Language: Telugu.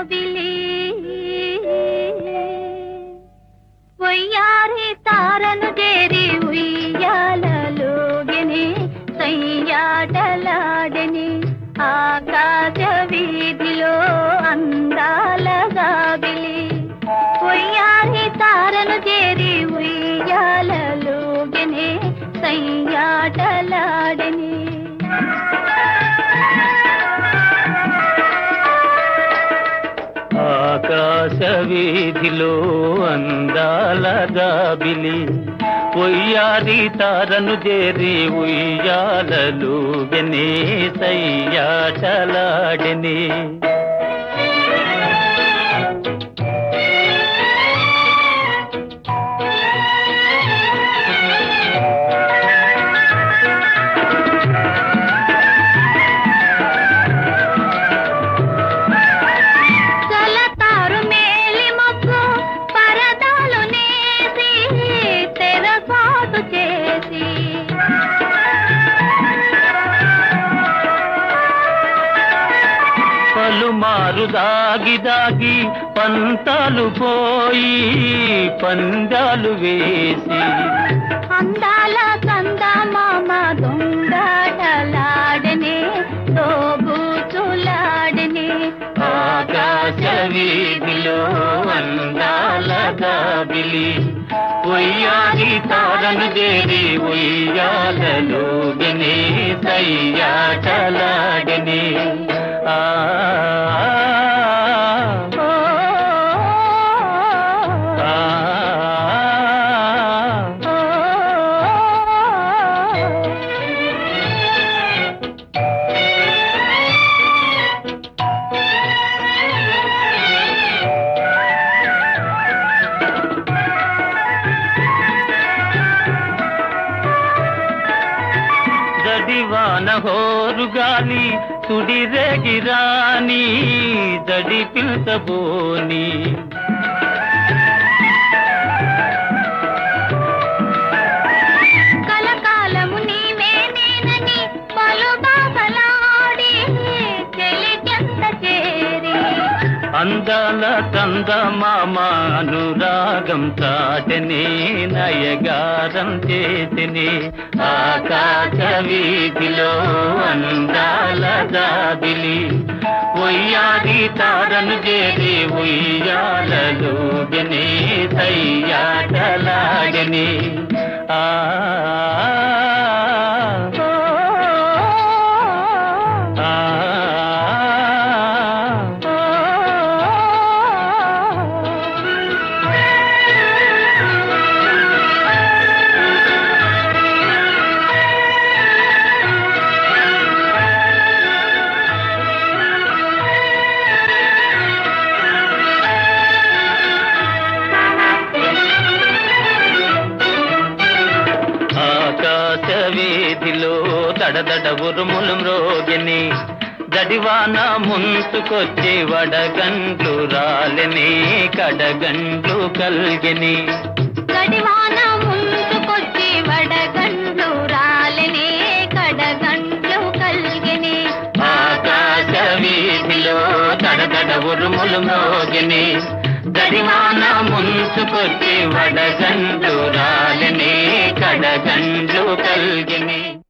జాబిలి వయ్యారి తారను చేరి ఉయ్యాలలోగని సయ్యాటలాడని ఆకాశ వీధిలో అందాల గాబిలి ఉయ్యారి తారను చేరి ఉయ్యాలలోగని సయ్యాటలాడని ఆకాశ వీధిలో అందాల గాబిలి ఉయ్యారి తారను చేరి ఉయ్యాలలు గనే సయ్యాటలాడని చలతారు మేలి మబ్బు పరదాలు నేసి తెరసాటు చేసి పలుమారు దాగి దాగి పంతాలు పోయి పందాలు వేసి అందాల కంద మామ దొంగటలాడనే దోబూచులాడనే ఆకాశ వీధిలో అందాల గాబిలి ఉయ్యాలి తారను చేరి ఉయ్యాలలో గనే సయ్యాటలాడని ఆ ఓ, ఆ, ఓ, జడివాన హోరు గాలి తుడి రేగిరాని జడి పిల్చబోని కలకాలము నీవే నేనని పలు బాసలాడి చెలికెంత చేరి అందాల కంద మామ అనురాగం చాటని నయగారం చేతిని ఆకాశ వీధిలో అందాల దాబిలి ఉయ్యాది తారను చేరి ఉయ్యాలలో గని సయ్యాటలాగని ఆ ఓ, ఆ ఓ, ఆకాశ వీధిలో దడదడ ఉరుములు మ్రోగిని జడివాన ముంచుకొచ్చి వడగండ్లు రాలిని కడగండ్లు కల్గిని గడివాన ముందుకొచ్చి వడగండ్లు రాలనే కడగండ్లు కల్గిని ఆకాశ వీధిలో దడదడ ఉరుములు మ్రోగిని జడివాన ముంచుకొచ్చి వడగండ్లు రాలిని కడగండ్లు కల్గిని